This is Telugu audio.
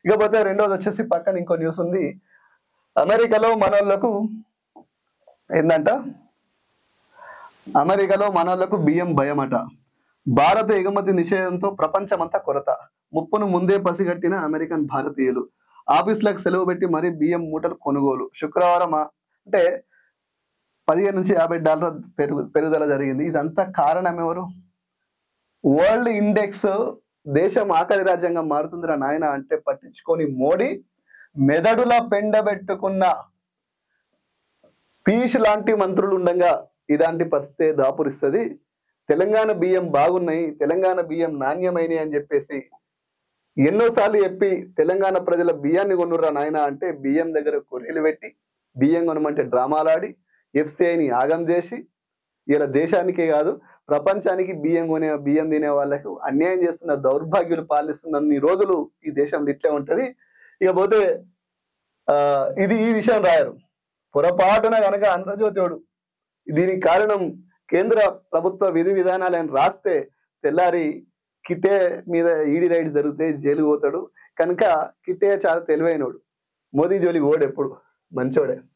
ఇకపోతే రెండోది వచ్చేసి పక్కన ఇంకో న్యూస్ ఉంది అమెరికాలో మనోళ్లకు ఏందంట అమెరికాలో మనోళ్లకు బియ్యం భయమట భారత ఎగుమతి నిషేధంతో ప్రపంచమంతా కొరత ముప్పును ముందే పసిగట్టిన అమెరికన్ భారతీయులు ఆఫీసులకు సెలవు పెట్టి మరీ బియ్యం మూటలు కొనుగోలు శుక్రవారం ఆ- అంటే పదిహేను నుంచి యాభై డాలర్ పెరుగు పెరుగుదల జరిగింది ఇదంతా కారణం ఎవరు వరల్డ్ ఇండెక్స్ దేశం ఆఖరి రాజ్యంగా మారుతుందిరా నాయన అంటే పట్టించుకొని మోడీ మెదడులా పెండబెట్టుకున్న పీష్ లాంటి మంత్రులు ఉండగా ఇలాంటి పరిస్థితి దాపురిస్తుంది తెలంగాణ బియ్యం బాగున్నాయి తెలంగాణ బియ్యం నాణ్యమైనవి అని చెప్పేసి ఎన్నోసార్లు చెప్పి తెలంగాణ ప్రజల బియ్యాన్ని కొనుర్రా నాయన అంటే బియ్యం దగ్గర కొర్రీలు పెట్టి బియ్యం కొనమంటే డ్రామాలాడి ఎఫ్సిఐని ఆగం చేసి ఇలా దేశానికే కాదు ప్రపంచానికి బియ్యం కొనే బియ్యం తినే వాళ్ళకు అన్యాయం చేస్తున్న దౌర్భాగ్యులు పాలిస్తున్న రోజులు ఈ దేశంలో ఇట్లే ఉంటది ఇకపోతే ఆ ఇది ఈ విషయం రాయరు పొరపాటున గనక ఆంధ్రజ్యోతివాడు దీనికి కారణం కేంద్ర ప్రభుత్వ విధి విధానాలు ఆయన రాస్తే తెల్లారి కిటే మీద ఈడీ రైడ్ జరిగితే జైలు పోతాడు కనుక కిటే చాలా తెలివైనోడు మోదీ జోలికి ఓడు ఎప్పుడు మంచోడే